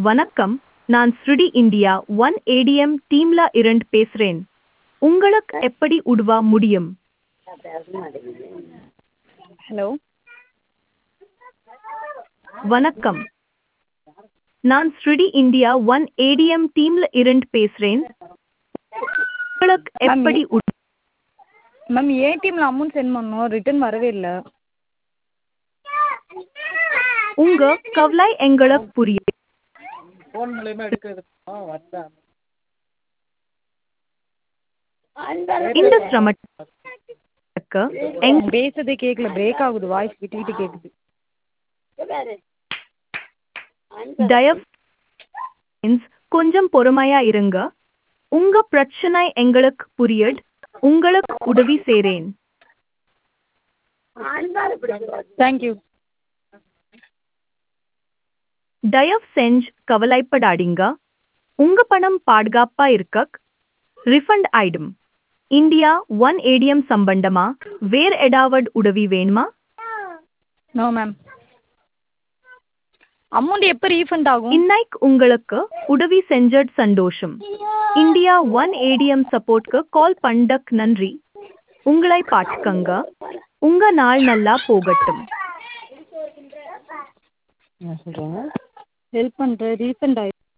வணக்கம் நான் ஸ்ருடி இந்தியா ஒன் ஏடிஎம் டீம்ல இருந்து பேசுறேன் உங்களுக்கு எப்படி உதவ முடியும் ஹலோ வணக்கம் நான் ஸ்ருடி இந்தியா ஒன் ஏடிஎம் டீம்ல இருந்து பேசுறேன் உங்களுக்கு எப்படி உதவ மேம் ஏடிஎம்ல அமௌண்ட் சென்ட் பண்ணோம் ரிட்டர்ன் வரவே இல்லை உங்க கவலை எங்களுக்கு புரியுது ஃபோன் மூலியமா எடுக்கிறதுக்கு வந்தேன் இந்த சிரமத்துக்கு எங்க பேசுறதே கேட்கல பிரேக் ஆகுது வாய்ஸ் விட்டு விட்டு கேட்குது தயவு செஞ்சு கொஞ்சம் பொறுமையா இருங்க உங்க பிரச்சனை எங்களுக்கு புரியுது உங்களுக்கு உதவி செய்றேன் தேங்க்யூ தயவு செஞ்சு கவலைப்படாதீங்க உங்க பணம் பாதுகாப்பா இருக்க ரிஃபண்ட் ஆயிடும் இந்தியா ஒன் ஏடிஎம் சம்பந்தமா வேற ஏதாவது உதவி வேணுமா நோ மேம் அமௌண்ட் எப்போ ரீஃபண்ட் ஆகும் இன்னைக்கு உங்களுக்கு உதவி செஞ்சது சந்தோஷம் இந்தியா ஒன் ஏடிஎம் சப்போர்ட்க்கு கால் பண்ணக் நன்றி உங்களை பார்த்துக்கங்க உங்க நாள் நல்லா போகட்டும் என்ன சொல்கிறாங்க ஹெல்ப் பண்ணுறேன் ரீஃபண்ட் ஆகி